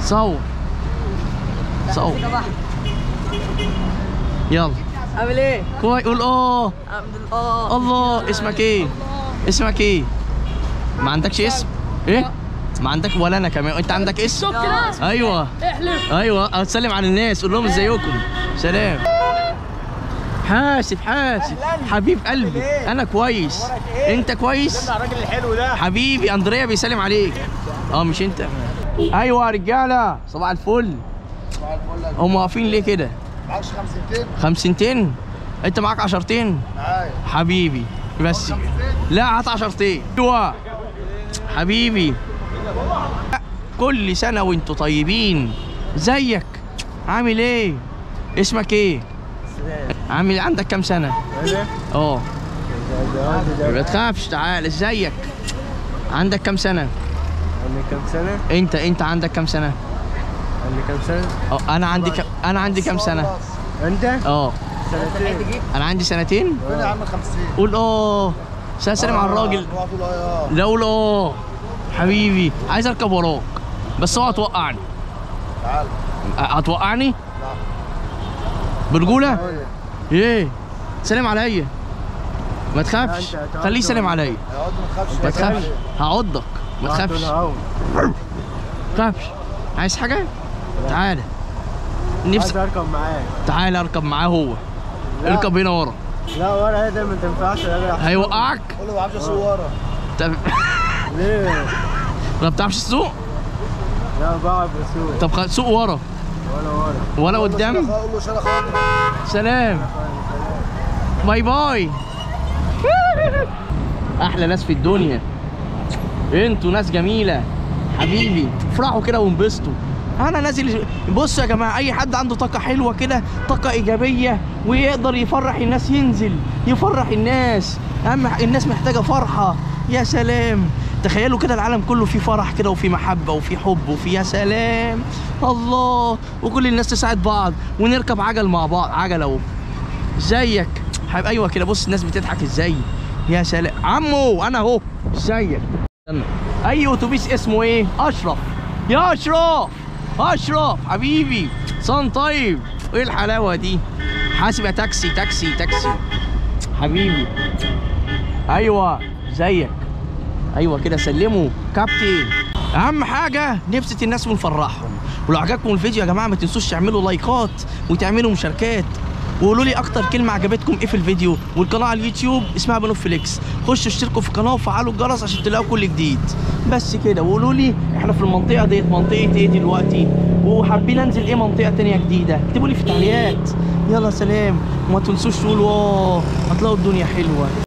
صور صور يلا عامل ايه؟ كويس قول اه الحمد لله الله اسمك ايه اسمك ايه ما عندكش اسم ايه ما عندك ولا انا كمان انت عندك اسم شكرا ايوه احلف ايوه أو تسلم على الناس قول لهم ازيكم سلام حاسب حاسب حبيب قلبي انا كويس انت كويس الراجل الحلو ده حبيبي اندريا بيسلم عليك اه مش انت ايوه يا رجاله صباح الفل هم واقفين ليه كده معكش خمسنتين خمسنتين انت معاك عشرتين معايا حبيبي بس كده. لا هات عشرتين ايوه حبيبي كل سنه وانتوا طيبين زيك عامل ايه اسمك ايه عامل عندك كام سنه انا اه ما تخافش تعال ازيك عندك كام سنه عندي كام سنة؟ انت انت عندك كام سنه عندي كام سنة؟ اه انا عندي كم انا عندي كام سنه انت؟ اه سنتين انا عندي سنتين فين يا عم خمسين؟ قول اه سلام سلام على الراجل لا قول اه حبيبي عايز اركب وراك بس اوعى توقعني تعال أ- هتوقعني برجوله ايه سلم عليا ما تخافش لا، أنت هتقعد خليه يسلم عليا اقعد ما تخافش ما تخافش هعضك ما تخافش ما تخافش عايز حاجه تعالى عايز نفسي اركب معاك تعالى اركب معاه هو لا. اركب هنا ورا لا ورا ده ما تنفعش انا هيوقعك قول له ما بعرفش اسوق ورا طب ليه؟ ما بتعرفش تسوق لا بعرف اسوق طب خ- سوق ورا ولا ورا ولا قدام قول له شيل خاطر سلام باي باي احلى ناس في الدنيا انتوا ناس جميله حبيبي افرحوا كده وانبسطوا انا نازل بصوا يا جماعه اي حد عنده طاقه حلوه كده طاقه ايجابيه ويقدر يفرح الناس ينزل يفرح الناس اهم ح- الناس محتاجه فرحه يا سلام تخيلوا كده العالم كله فيه فرح كده وفيه محبه وفيه حب وفيه يا سلام الله وكل الناس تساعد بعض ونركب عجل مع بعض عجله و... ازيك حبيب ايوه كده بص الناس بتضحك ازاي يا سلام عمو انا اهو ازيك استنى اي اتوبيس اسمه ايه اشرف يا اشرف اشرف حبيبي صن طيب ايه الحلاوه دي حاسب يا تاكسي تاكسي تاكسي حبيبي ايوه ازيك ايوه كده سلموا كابتن اهم حاجه نبسط الناس ونفرحهم ولو عجبكم الفيديو يا جماعه ما تنسوش تعملوا لايكات وتعملوا مشاركات وقولوا لي اكتر كلمه عجبتكم ايه في الفيديو والقناه على اليوتيوب اسمها بنوفليكس خشوا اشتركوا في القناه وفعلوا الجرس عشان تلاقوا كل جديد بس كده وقولوا لي احنا في المنطقه ديت منطقه ايه دلوقتي وحابين انزل ايه منطقه تانية جديده اكتبوا لي في التعليقات يلا سلام وما تنسوش تقولوا اه هتلاقوا الدنيا حلوه